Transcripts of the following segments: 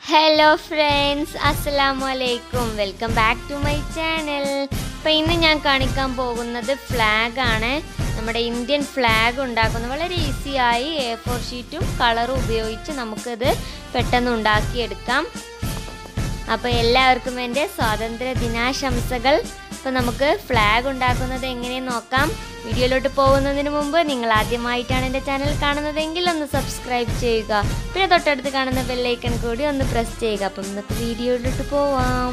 hello friends അസ്സലാമു അലൈക്കും welcome back to my channel അപ്പോൾ ഇന്ന് ഞാൻ കാണിക്കാൻ പോകുന്നത് ഫ്ലാഗ് ആണ് നമ്മുടെ ഇന്ത്യൻ ഫ്ലാഗ് ഉണ്ടാക്കുന്നത് വളരെ ഈസിയായി എ ഫോർ ഷീറ്റും കളറും ഉപയോഗിച്ച് നമുക്കിത് പെട്ടെന്ന് ഉണ്ടാക്കിയെടുക്കാം അപ്പോൾ എല്ലാവർക്കും എൻ്റെ സ്വാതന്ത്ര്യ ദിനാശംസകൾ അപ്പോൾ നമുക്ക് ഫ്ലാഗ് ഉണ്ടാക്കുന്നത് എങ്ങനെയെന്ന് നോക്കാം വീഡിയോയിലോട്ട് പോകുന്നതിന് മുമ്പ് നിങ്ങൾ ആദ്യമായിട്ടാണ് എൻ്റെ ചാനൽ കാണുന്നതെങ്കിൽ ഒന്ന് സബ്സ്ക്രൈബ് ചെയ്യുക പിന്നെ തൊട്ടടുത്ത് കാണുന്ന ബെല്ലൈക്കൺ കൂടി ഒന്ന് പ്രസ് ചെയ്യുക അപ്പം നമുക്ക് വീഡിയോയിലോട്ട് പോവാം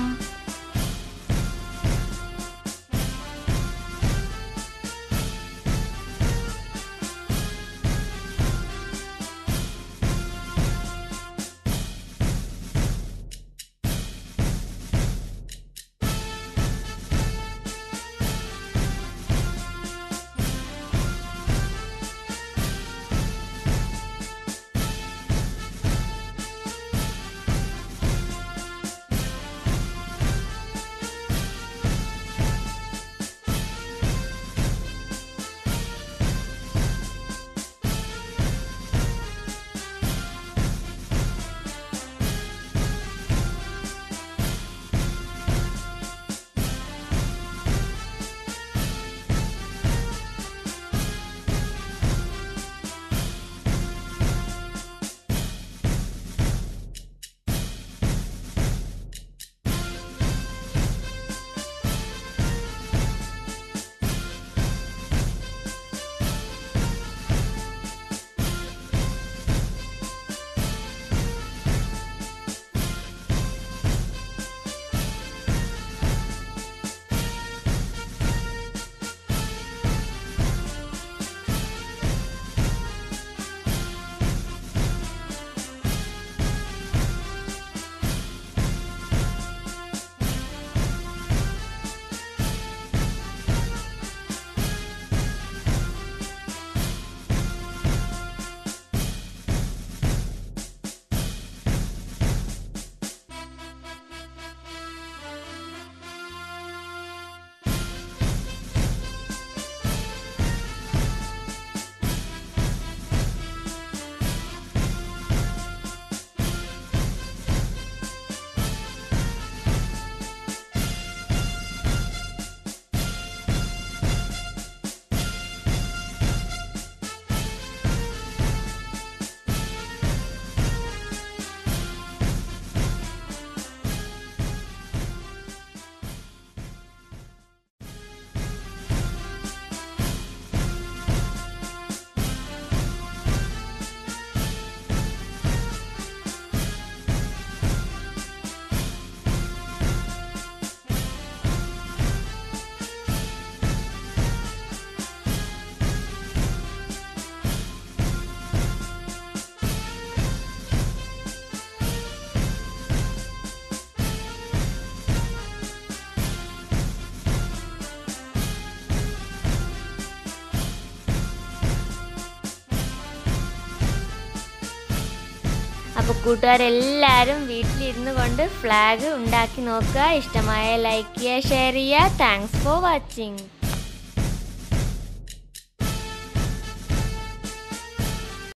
അപ്പോൾ കൂട്ടുകാരെല്ലാവരും വീട്ടിലിരുന്നു കൊണ്ട് ഫ്ലാഗ് ഉണ്ടാക്കി നോക്കുക ഇഷ്ടമായ ലൈക്ക് ചെയ്യുക ഷെയർ ചെയ്യുക താങ്ക്സ് ഫോർ വാച്ചിങ്